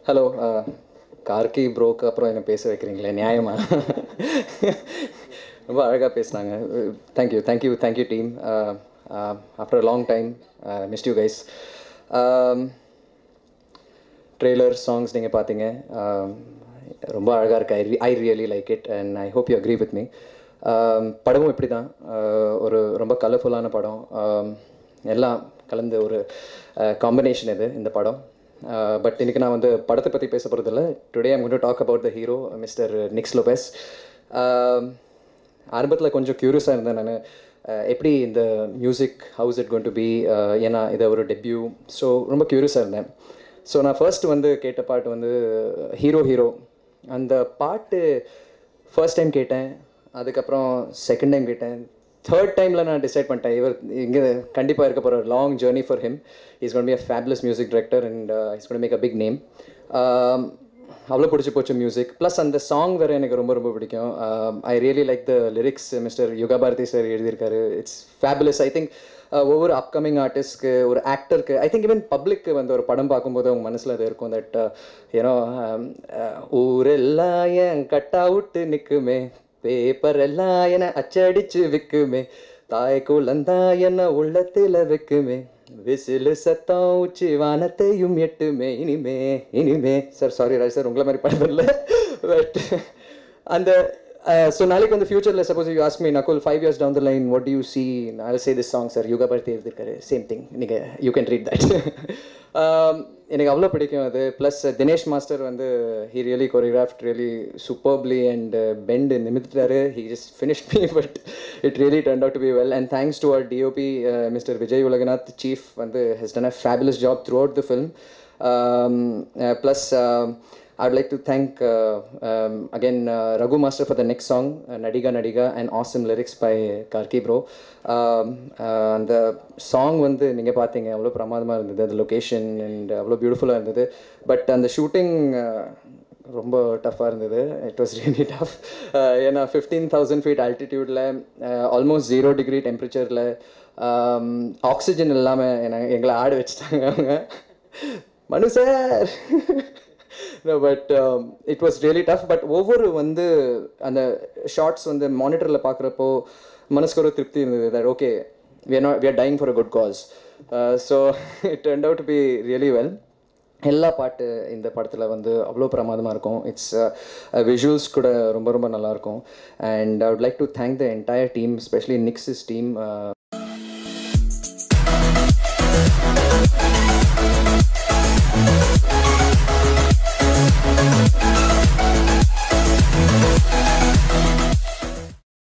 Hello Gargi ப்ரோக்கு அப்புறம் என்ன பேச வைக்கிறீங்களே நியாயமா ரொம்ப அழகாக பேசுனாங்க thank you thank you thank you team after long time missed you guys trailer songs நீங்கள் பார்த்தீங்க um, ரொம்ப அழகாக இருக்கு I I really like it and I hope you agree with me படமும் இப்படி தான் ஒரு ரொம்ப கலர்ஃபுல்லான படம் um, எல்லாம் கலந்த ஒரு காம்பினேஷன் இது இந்த படம் பட் இன்னைக்கு நான் வந்து படத்தை பற்றி பேச போகிறதில்ல today I'm going to talk about the hero mister Nix Lopez ஆரம்பத்தில் கொஞ்சம் க்யூரியஸாக இருந்தேன் நான் எப்படி இந்த music how's it going to be ஏன்னா இது ஒரு டெபியூ ஸோ ரொம்ப க்யூரியஸாக இருந்தேன் ஸோ நான் ஃபர்ஸ்ட் வந்து கேட்ட பாட்டு வந்து ஹீரோ ஹீரோ அந்த பாட்டு ஃபர்ஸ்ட் டைம் கேட்டேன் அதுக்கப்புறம் செகண்ட் டைம் கேட்டேன் தேர்ட் டைமில் நான் டிசைட் பண்ணிட்டேன் இவர் இங்கே கண்டிப்பாக இருக்க போகிற long journey for him is gonna be a fabulous music director and is gonna make a big name அவ்வளோ பிடிச்சி போச்சு மியூசிக் ப்ளஸ் அந்த சாங் வேறு எனக்கு ரொம்ப ரொம்ப பிடிக்கும் I really like the lyrics mister Yuga Bharathi sir எழுதியிருக்காரு இட்ஸ் ஃபேபுலஸ் ஐ திங்க் ஒவ்வொரு அப்கமிங் ஆர்டிஸ்ட்க்கு ஒரு ஆக்டருக்கு ஐ திங்க் ஈவன் பப்ளிக்கு வந்து ஒரு படம் பார்க்கும்போது அவங்க மனசில் அது இருக்கும் தட் ஏன்னோ ஊரெல்லாம் என் கட் அவுட்டு நிற்குமே பேப்பர் எல்லாம் என அச்சடிச்சு விற்குமே தாய் குழந்தா என்ன உள்ளத்தில் வைக்குமே விசிலு சத்தம் உச்சி வானத்தையும் எட்டுமே இனிமே இனிமே சார் சாரி ராஜ் சார் உங்களை மாதிரி படம் பட் அந்த ஸோ நாளைக்கு வந்து ஃபியூச்சரில் suppose you ask me Nakul five years down the line what you see I say this song sir Yuga Bharathi எழுதிருக்காரு சேம் திங் நீங்கள் யூ கேன் ரீட் தட் எனக்கு அவ்வளோ பிடிக்கும் அது ப்ளஸ் தினேஷ் மாஸ்டர் வந்து he really choreographed really superbly and பெண்ட் நிமித்தாரு he just finish me but it really turn out to be well and thanks to அவர் DOP mister Vijay Ulaganath chief வந்து has done a fabulous job throughout the film plus I would like to thank uh, um, again uh, Raghu Master for the next song, uh, Nadiga Nadiga, and awesome lyrics by Karki Bro. Um, uh, அந்த song வந்து நீங்கள் பார்த்தீங்க அவ்வளோ பிரமாதமாக இருந்தது அந்த location and அவ்வளோ பியூட்டிஃபுல்லாக இருந்தது பட் அந்த ஷூட்டிங் ரொம்ப டஃப்பாக இருந்தது இட் வாஸ் ரியலி டஃப் ஏன்னா ஃபிஃப்டீன் தௌசண்ட் ஃபீட் ஆல்டிடியூடில் ஆல்மோஸ்ட் ஜீரோ டிகிரி டெம்பரேச்சரில் ஆக்சிஜன் இல்லாமல் என்ன எங்களை ஆட வச்சுட்டாங்க அவங்க Manu sir but it was really tough but ஒவ்வொரு வந்து அந்த ஷார்ட்ஸ் வந்து மானிட்டரில் பார்க்குறப்போ மனசுக்கு ஒரு திருப்தி இருந்தது that okay we are not we are dying for a good cause so it turn out be really well எல்லா பாட்டு இந்த படத்தில் வந்து அவ்வளோ பிரமாதமாக இருக்கும் இட்ஸ் விஷுவல்ஸ் கூட ரொம்ப ரொம்ப நல்லாயிருக்கும் and I would like to thank the entire team specially Nix's team